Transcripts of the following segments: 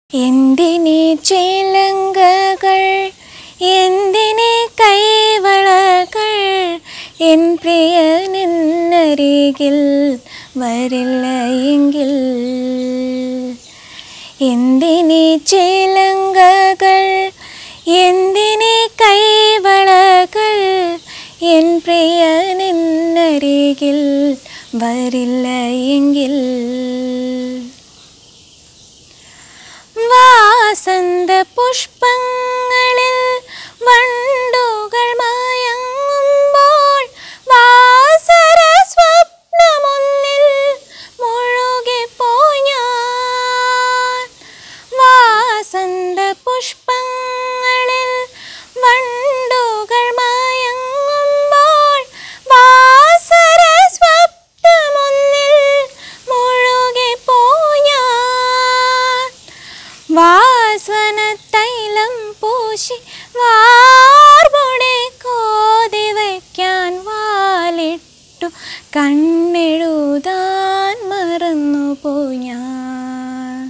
എന്തിനെ ചേലങ്കകൾ എന്തിനെ കൈവളകൾ എൻ പ്രിയനിന്നരികിൽ വരില്ല എങ്കിൽ എന്തിനെ ചേലങ്കകൾ എന്തിനെ കൈവളകൾ എൻ പ്രിയനിന്നരികിൽ വരില്ല എങ്കിൽ വാസന്ത പുഷ്പങ്ങളിൽ വണ്ടുകൾ മയങ്ങുമ്പോൾ വാസര സ്വപ്നമൊന്നിൽ മുഴുകിപ്പോയി ഞാൻ വാസന്ത പുഷ്പങ്ങളിൽ വണ്ടുകൾ മയങ്ങുമ്പോൾ വാസര സ്വപ്നമൊന്നിൽ മുഴുകിപ്പോയി ഞാൻ വാസന തൈലം പൂശി വാർമുടെ കോതി വയ്ക്കാൻ വാലിട്ടു കണ്ണെഴുതാൻ മറന്നുപോയി ഞാൻ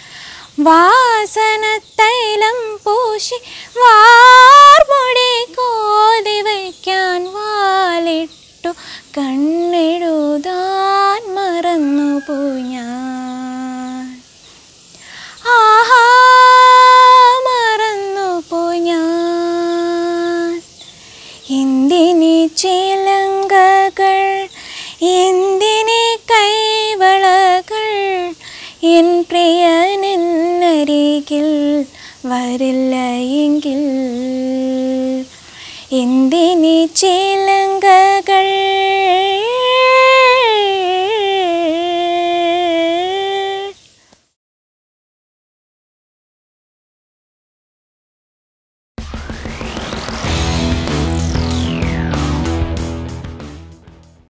വാസന തൈലം പൂശി വാർമുടി കോതി വയ്ക്കാൻ വാലിട്ടു കണ്ണെഴുതാൻ മറന്നുപോയി ഞാൻ ആഹാ മറന്നുപോയി ഞാൻ എന്തിനെ ചേലങ്കകൾ എന്തിനെ കൈവളകൾ എൻ പ്രിയനിന്നരികിൽ വരില്ല എങ്കിൽ എന്തിനെ ചേലങ്കകൾ